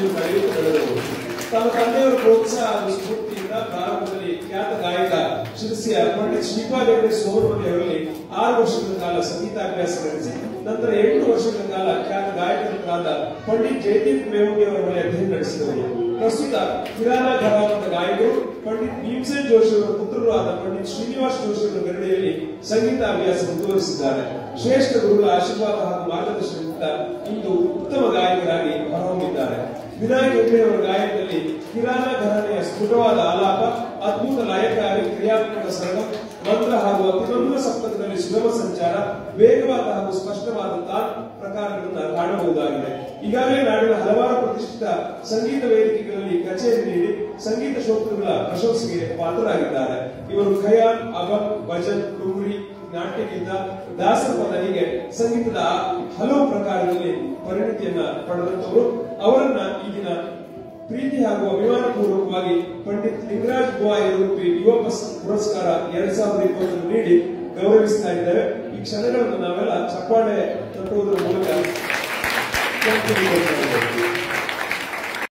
ಶಾಲೆಯಲ್ಲಿ ಕಳೆಯುತ್ತಾ ಬೆಳೆದವರು ತಮ್ಮ ತಂದೆಯವರ ಪ್ರೋತ್ಸಾಹ ಹಾಗೂ ಸ್ಫೂರ್ತಿಯಿಂದ ಪ್ರಾರಂಭದಲ್ಲಿ ಖ್ಯಾತ ಗಾಯಕ ಶಿರಸಿಯ ಪಂಡಿತ್ ಶ್ರೀಪಾದ ವೆಂಕಟೇಶ್ ಸೋಮರಮಣಿ ಅವರಲ್ಲಿ ಆರು ವರ್ಷಗಳ ಕಾಲ ಸಂಗೀತಾಭ್ಯಾಸ ನಡೆಸಿ ನಂತರ ಎಂಟು ವರ್ಷಗಳ ಕಾಲ ಖ್ಯಾತ ಗಾಯಕರಾದ ಪಂಡಿತ್ ಜಯದೀಪ್ ಮೇವುಂಡಿ ಅವರ ಬಳಿ ಅಧ್ಯಯನ ನಡೆಸಿದವರು ಪ್ರಸ್ತುತ ಕಿರಾನ ಘರಾನದ ಗಾಯಕರು ಪಂಡಿತ್ ಭೀಮಸೇನ್ ಜೋಶಿ ಅವರ ಪುತ್ರರು ಆದ ಪಂಡಿತ್ ಶ್ರೀನಿವಾಸ್ ಜೋಶಿ ಅವರ ಗರಡಿಯಲ್ಲಿ ಸಂಗೀತ ಅಭ್ಯಾಸ ಮುಂದುವರಿಸಿದ್ದಾರೆ ಶ್ರೇಷ್ಠ ಗುರುಗಳ ಆಶೀರ್ವಾದ ಹಾಗೂ ಮಾರ್ಗದರ್ಶನದಿಂದ ಇಂದು ಉತ್ತಮ ಗಾಯಕರಾಗಿ ಹೊರಹೊಮ್ಮಿದ್ದಾರೆ ವಿನಾಯಕ್ ಹೆಗ್ಡೆ ಅವರ ಗಾಯನದಲ್ಲಿ ಕಿರಾನ ಘರಾನೆಯ ಸ್ಫುಟವಾದ ಆಲಾಪ ಅದ್ಭುತ ಲಯಕಾರಿ ಕ್ರಿಯಾತ್ಮಕ ಸರಳ ಮಂತ್ರ ಹಾಗೂ ಅತಿಮಂದ್ರ ಸಪ್ತಕದಲ್ಲಿ ಸುಗಮ ಸಂಚಾರ ವೇಗವಾದ ಹಾಗೂ ಸ್ಪಷ್ಟವಾದ ತಾಲ್ ಪ್ರಕಾರಗಳನ್ನು ಕಾಣಬಹುದಾಗಿದೆ ಈಗಾಗಲೇ ನಾಡಿನ ಹಲವಾರು ಪ್ರತಿಷ್ಠಿತ ಸಂಗೀತ ವೇದಿಕೆಗಳಲ್ಲಿ ಕಚೇರಿ ನೀಡಿ ಸಂಗೀತ ಶೋತ್ರಗಳ ಪ್ರಶಂಸೆಗೆ ಪಾತ್ರರಾಗಿದ್ದಾರೆ ಇವರು ಖಯಾಲ್ ಅಬಂ ಭಜನ್ ಟುಂಗ್ರಿ ನಾಟ್ಯಗೀತ ದಾಸಪದ ಹೀಗೆ ಸಂಗೀತದ ಹಲವು ಪ್ರಕಾರಗಳಲ್ಲಿ ಪರಿಣತಿಯನ್ನ ಪಡೆದಂತವರು ಅವರನ್ನ ಈ ದಿನ ಪ್ರೀತಿ ಹಾಗೂ ಅಭಿಮಾನ ಪೂರ್ವಕವಾಗಿ ಪಂಡಿತ್ ಲಿಂಗರಾಜ್ ಬುವಾಯಿ ರೂಪಿ ಯುವ ಪುರಸ್- ಪುರಸ್ಕಾರ ಎರಡ್ ಸಾವಿರದ ಇಪ್ಪತ್ತನ್ನು ನೀಡಿ ಗೌರವಿಸ್ತಾ ಇದ್ದಾರೆ ಈ ಕ್ಷಣಗಳನ್ನು ನಾವೆಲ್ಲ ಚಪ್ಪಾಳೆ ತಟ್ಟುವುದರ ಮೂಲಕ